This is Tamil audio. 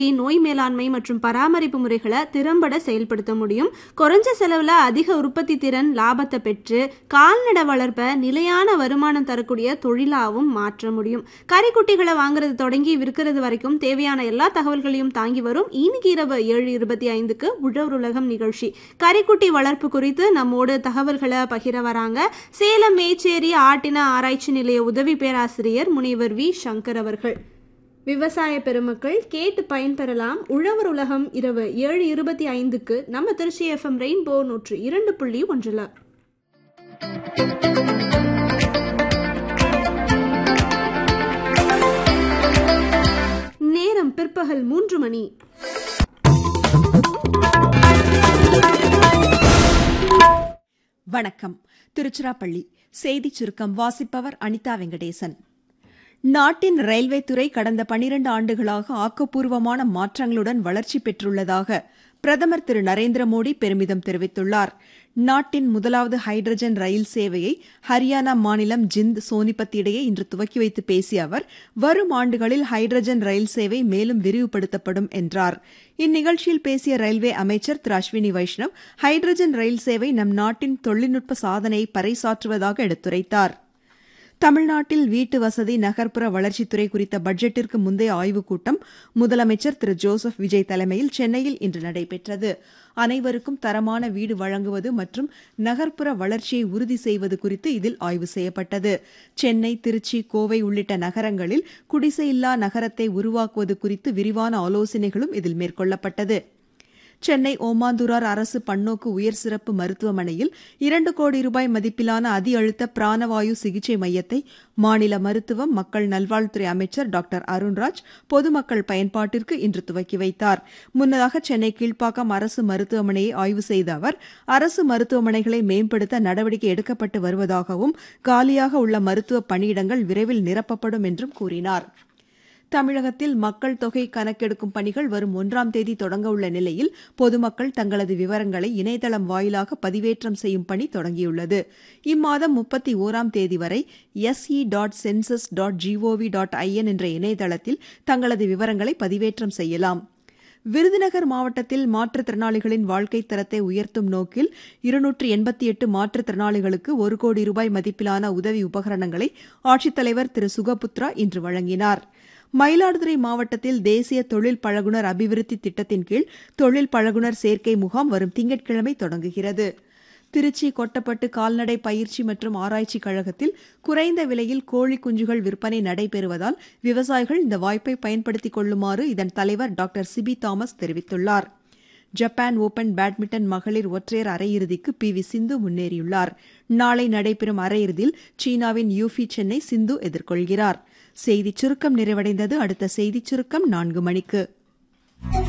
நோய் மேலாண்மை மற்றும் பராமரிப்பு முறைகளை திறம்பட செயல்படுத்த முடியும் குறைஞ்ச செலவில் அதிக உற்பத்தி திறன் லாபத்தை பெற்று கால்நடை வளர்ப்பை நிலையான வருமானம் தரக்கூடிய தொழிலாகவும் மாற்ற முடியும் கறிக்குட்டிகளை வாங்குறது தொடங்கி விற்கிறது வரைக்கும் தேவையான எல்லா தகவல்களையும் தாங்கி வரும் இன்னைக்கு இரவு ஏழு இருபத்தி ஐந்துக்கு உழவர் உலகம் நிகழ்ச்சி கறிக்குட்டி வளர்ப்பு குறித்து நம்மோடு தகவல்களை பகிர வராங்க சேலம் மேச்சேரி ஆட்டின ஆராய்ச்சி நிலைய உதவி பேராசிரியர் முனைவர் வி சங்கர் அவர்கள் விவசாய பெருமக்கள் கேட்டு பயன்பெறலாம் உழவர் உலகம் இரவு ஏழு இருபத்தி ஐந்துக்கு நம்ம திருச்சி எஃப்எம் ரெயின்போ நூற்று இரண்டு புள்ளி ஒன்றில் நேரம் பிற்பகல் மூன்று மணி வணக்கம் திருச்சிராப்பள்ளி செய்திச் சுருக்கம் வாசிப்பவர் அனிதா வெங்கடேசன் நாட்டின் ரயில்வே துறை கடந்த பனிரண்டு ஆண்டுகளாக ஆக்கப்பூர்வமான மாற்றங்களுடன் வளர்ச்சி பெற்றுள்ளதாக பிரதமர் திரு நரேந்திர மோடி பெருமிதம் தெரிவித்துள்ளார் நாட்டின் முதலாவது ஹைட்ரஜன் ரயில் சேவையை ஹரியானா மாநிலம் ஜிந்த் சோனிபத் இடையே இன்று துவக்கி வைத்து பேசிய அவர் வரும் ஆண்டுகளில் ஹைட்ரஜன் ரயில் சேவை மேலும் விரிவுபடுத்தப்படும் என்றார் இந்நிகழ்ச்சியில் பேசிய ரயில்வே அமைச்சர் திரு அஸ்வினி வைஷ்ணவ் ஹைட்ரஜன் ரயில் சேவை நம் நாட்டின் தொழில்நுட்ப சாதனையை பறைசாற்றுவதாக எடுத்துரைத்தார் தமிழ்நாட்டில் வீட்டு வசதி நகர்ப்புற வளர்ச்சித்துறை குறித்த பட்ஜெட்டிற்கு முந்தைய ஆய்வுக் கூட்டம் முதலமைச்சர் திரு ஜோசப் விஜய் தலைமையில் சென்னையில் இன்று நடைபெற்றது அனைவருக்கும் தரமான வீடு வழங்குவது மற்றும் நகர்ப்புற வளர்ச்சியை உறுதி செய்வது குறித்து இதில் ஆய்வு செய்யப்பட்டது சென்னை திருச்சி கோவை உள்ளிட்ட நகரங்களில் குடிசையில்லா நகரத்தை உருவாக்குவது குறித்து விரிவான ஆலோசனைகளும் இதில் மேற்கொள்ளப்பட்டது சென்னை ஓமாந்தூரார் அரசு பன்னோக்கு உயர் சிறப்பு மருத்துவமனையில் இரண்டு கோடி ரூபாய் மதிப்பிலான அதி அழுத்த பிராணவாயு சிகிச்சை மையத்தை மாநில மருத்துவம் மக்கள் நல்வாழ்வுத்துறை அமைச்சர் டாக்டர் அருண்ராஜ் பொதுமக்கள் பயன்பாட்டிற்கு இன்று துவக்கி வைத்தார் முன்னதாக சென்னை கீழ்ப்பாக்கம் அரசு மருத்துவமனையை ஆய்வு செய்த அவர் அரசு மருத்துவமனைகளை மேம்படுத்த நடவடிக்கை எடுக்கப்பட்டு வருவதாகவும் காலியாக உள்ள மருத்துவ பணியிடங்கள் விரைவில் நிரப்பப்படும் என்றும் கூறினார் தமிழகத்தில் மக்கள் தொகை கணக்கெடுக்கும் பணிகள் வரும் ஒன்றாம் தேதி தொடங்க உள்ள நிலையில் பொதுமக்கள் தங்களது விவரங்களை இணையதளம் வாயிலாக பதிவேற்றம் செய்யும் பணி தொடங்கியுள்ளது இம்மாதம் முப்பத்தி ஓராம் தேதி வரை SE dot census dot gov dot in என்ற இணையதளத்தில் தங்களது விவரங்களை பதிவேற்றம் செய்யலாம் விருதுநகர் மாவட்டத்தில் மாற்றுத்திறனாளிகளின் வாழ்க்கை தரத்தை உயர்த்தும் நோக்கில் இருநூற்று எண்பத்தி எட்டு மாற்றுத்திறனாளிகளுக்கு ஒரு கோடி ரூபாய் மதிப்பிலான உதவி உபகரணங்களை ஆட்சித்தலைவர் திரு சுகபுத்ரா இன்று வழங்கினார் மயிலாடுதுறை மாவட்டத்தில் தேசிய தொழில் பழகுனர் அபிவிருத்தி திட்டத்தின் கீழ் தொழில் பழகுனர் சேர்க்கை முகாம் வரும் திங்கட்கிழமை தொடங்குகிறது திருச்சி கொட்டப்பட்டு கால்நடை பயிற்சி மற்றும் ஆராய்ச்சி கழகத்தில் குறைந்த விலையில் கோழி குஞ்சுகள் விற்பனை நடைபெறுவதால் விவசாயிகள் இந்த வாய்ப்பை பயன்படுத்திக் கொள்ளுமாறு இதன் தலைவர் டாக்டர் சிபி தாமஸ் தெரிவித்துள்ளார் ஜப்பான் ஓபன் பேட்மிண்டன் மகளிர் ஒற்றையர் அரையிறுதிக்கு பி வி சிந்து முன்னேறியுள்ளார் நாளை நடைபெறும் அரையிறுதியில் சீனாவின் யூஃபி சென்னை சிந்து எதிர்கொள்கிறார் செய்திச் சுருக்கம் நிறைவடைந்தது அடுத்த செய்திச் சுருக்கம் நான்கு மணிக்கு